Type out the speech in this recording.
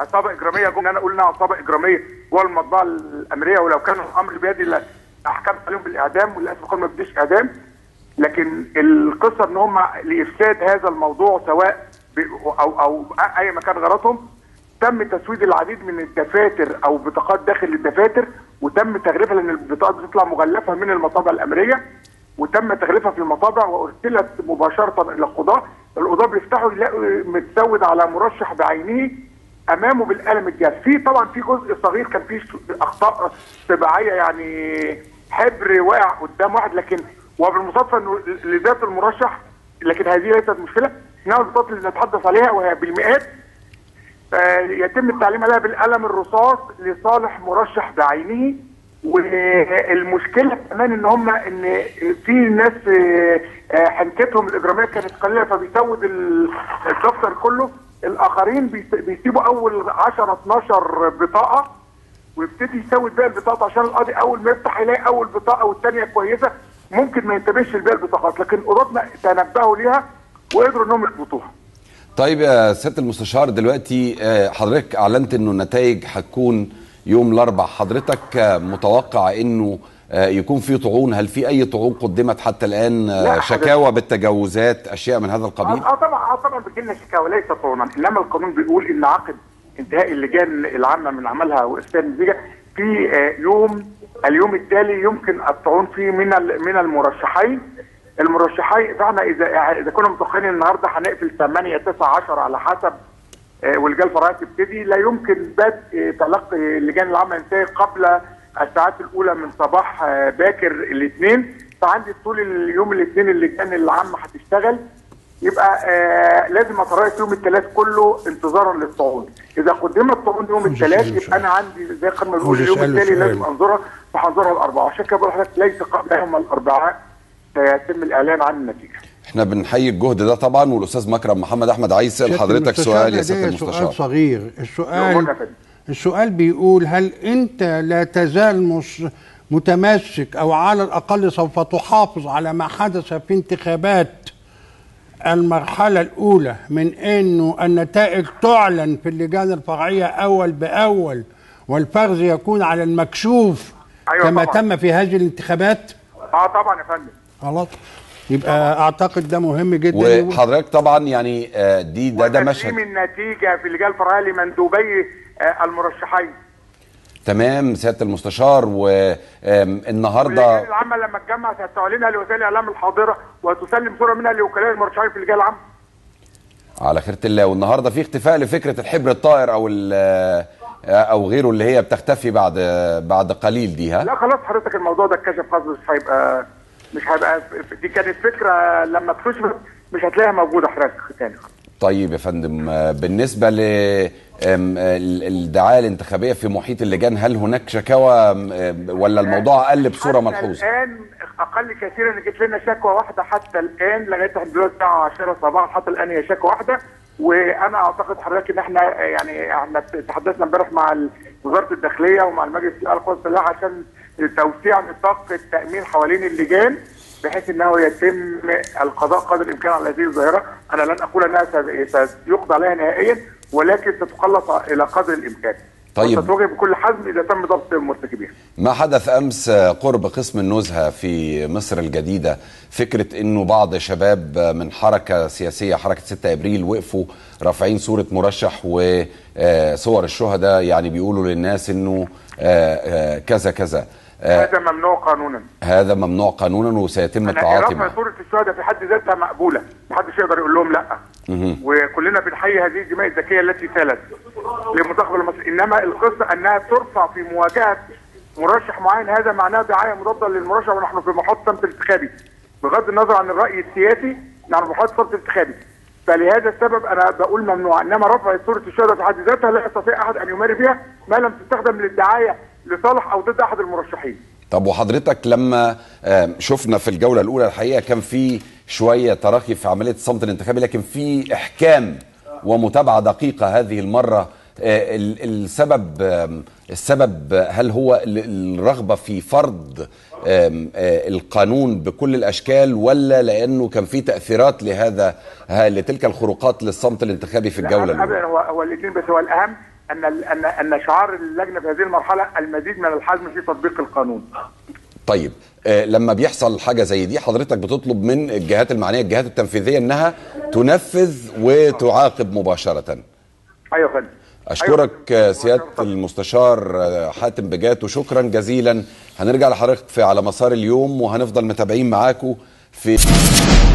عصابه اجراميه جم ان انا اقول انها عصابه اجراميه جوه المطبعه الامريه ولو كان الامر بيدي لا احكام عليهم بالاعدام وللاسف القانون ما بيديش اعدام لكن القصه ان هم لافساد هذا الموضوع سواء ب- او او اي مكان غرضهم تم تسويد العديد من الدفاتر او بطاقات داخل الدفاتر وتم تغليفها لان البطاقات بتطلع مغلفه من المطابع الامريه وتم تغليفها في المطابع وارسلت مباشره الى القضاه، القضاه بيفتحوا يلاقوا متسود على مرشح بعينه امامه بالقلم الجاف، في طبعا في جزء صغير كان فيه اخطاء طباعيه يعني حبر واقع قدام واحد لكن وبالمصادفه انه لذات المرشح لكن هذه ليست مشكله انها البطاقات اللي نتحدث عليها وهي بالمئات آه، يتم التعليم عليها بالقلم الرصاص لصالح مرشح بعينه والمشكله كمان ان هم ان في ناس آه، آه، حنكتهم الاجراميه كانت قليله فبيسود ال- الدفتر كله الاخرين بيس- بيسيبوا اول 10 12 بطاقه ويبتدي يسود باقي البطاقات عشان القاضي اول ما يفتح يلاقي اول بطاقه والثانيه كويسه ممكن ما ينتبهش لباقي البطاقات لكن قضاتنا تنبهوا ليها وقدروا انهم يضبطوها طيب يا سياده المستشار دلوقتي آه، حضرتك اعلنت انه النتائج هتكون يوم الاربع حضرتك آه، متوقع انه آه، يكون في طعون هل في اي طعون قدمت حتى الان آه، لا، شكاوى بالتجاوزات اشياء من هذا القبيل اه طبعا اه طبعا بتجيلنا شكاوى ليس طعونا انما القانون بيقول ان عقد انتهاء اللجان العامه من عملها وارسال النتيجه في آه، يوم اليوم التالي يمكن الطعون فيه من ال- من المرشحين المرشحين فاحنا اذا اذا كنا متوقعين النهارده هنقفل 8 9 10 على حسب آه، واللجان الفرعيه تبتدي لا يمكن بدء آه، تلقي اللجان العامه ينتهي قبل الساعات الاولى من صباح آه، باكر الاثنين فعندي طول اليوم الاثنين اللجان العامه هتشتغل يبقى آه لازم اتريث يوم الثلاث كله انتظارا للطعون اذا قدمت طعون يوم عاوز الثلاث أسأله يبقى انا عندي زي ما بنقول عاوز اليوم أسأله التالي سؤال. لازم انظرها فهنظرها الاربعاء عشان كده بقول لحضرتك ليس قبل يوم الاربعاء سيتم الاعلان عن النتيجه احنا بنحيي الجهد ده طبعا والاستاذ مكرم محمد احمد عايز يسال سيادة حضرتك المستشار سؤال يا لدي سياده سؤال المستشار صغير يؤمرنا السؤال فندم. السؤال بيقول هل انت لا تزال مش متمسك او على الاقل سوف تحافظ على ما حدث في انتخابات المرحلة الأولى من أنه النتائج تعلن في اللجان الفرعية أول بأول والفرز يكون على المكشوف أيوة كما طبعاً. تم في هذه الانتخابات اه طبعا يا فندم خلاص يبقى أعتقد ده مهم جدا وحضرتك طبعا يعني آه، دي ده ده وتسليم مشهد النتيجه في اللجان الفرعيه لمندوبي آه المرشحين تمام سياده المستشار والنهارده واللجان العامه لما تجمع ستعلنها لوسائل الاعلام الحاضره وتسلم صوره منها لوكلاء المرشحين في اللجان العامه على خيرة الله والنهارده في اختفاء لفكره الحبر الطائر او ال- او غيره اللي هي بتختفي بعد بعد قليل دي ها لا خلاص حضرتك الموضوع ده اتكشف خلاص مش هيبقى مش هيبقى دي كانت فكره لما اكتشفت مش هتلاقيها موجوده حضرتك تاني طيب يا فندم آه، بالنسبه ل آم، آه، ال- الدعايه الانتخابيه في محيط اللجان هل هناك شكاوى آم، آه، ولا الموضوع قل بصوره حتى ملحوظه الان اقل كثيرا ان جت لنا شكوى واحده حتى الان لغايه دلوقتي الساعه 10 صباحا حتى الان هي شكوى واحده وانا اعتقد حضرتك ان احنا يعني احنا تحدثنا امبارح مع ال- وزاره الداخليه ومع المجلس الاعلى للقوات المسلحه عشان توسيع نطاق التامين حوالين اللجان بحيث انه يتم القضاء قدر الامكان على هذه الظاهره، انا لن اقول انها ست- سيقضى عليها نهائيا ولكن ستقلص الى قدر الامكان. طيب. وستواجه بكل حزم اذا تم ضبط المرتكبين. ما حدث امس آه، قرب قسم النزهه في مصر الجديده فكره انه بعض شباب آه، من حركه سياسيه حركه 6 ابريل وقفوا رافعين صوره مرشح وصور الشهداء يعني بيقولوا للناس انه آه، آه، كذا كذا آه، هذا ممنوع قانونا. هذا ممنوع قانونا وسيتم التعاطي رفع معه صورة الشهداء في حد ذاتها مقبولة محدش يقدر يقول لهم لا وكلنا بنحيي هذه الدماء الذكية التي سالت لمنتخب المصري إنما القصة أنها ترفع في مواجهة مرشح معين هذا معناه دعاية مضادة للمرشح ونحن في محط صمت انتخابي بغض النظر عن الرأي السياسي نحن في محط صمت انتخابي فلهذا السبب انا بقول ممنوع انما رفع صوره الشهداء في حد ذاتها لا يستطيع احد ان يماري بها ما لم تستخدم للدعايه لصالح او ضد احد المرشحين طب وحضرتك لما آم، شفنا في الجوله الاولى الحقيقه كان في شويه تراخي في عمليه الصمت الانتخابي لكن في احكام ومتابعه دقيقه هذه المره آه، ال- السبب آم، السبب هل هو ال- الرغبه في فرض آم، آه، القانون بكل الاشكال ولا لانه كان في تاثيرات لهذا ها- لتلك الخروقات للصمت الانتخابي في الجوله لا، الاولى ابدا هو هو الاثنين بس هو الاهم ان ان ان شعار اللجنه في هذه المرحله المزيد من الحزم في تطبيق القانون. طيب آه لما بيحصل حاجه زي دي حضرتك بتطلب من الجهات المعنيه الجهات التنفيذيه انها تنفذ وتعاقب مباشره ايوه يا فندم. اشكرك أيوة. سياده المستشار آه، حاتم بجات وشكرا جزيلا هنرجع لحضرتك في على مسار اليوم وهنفضل متابعين معاكم في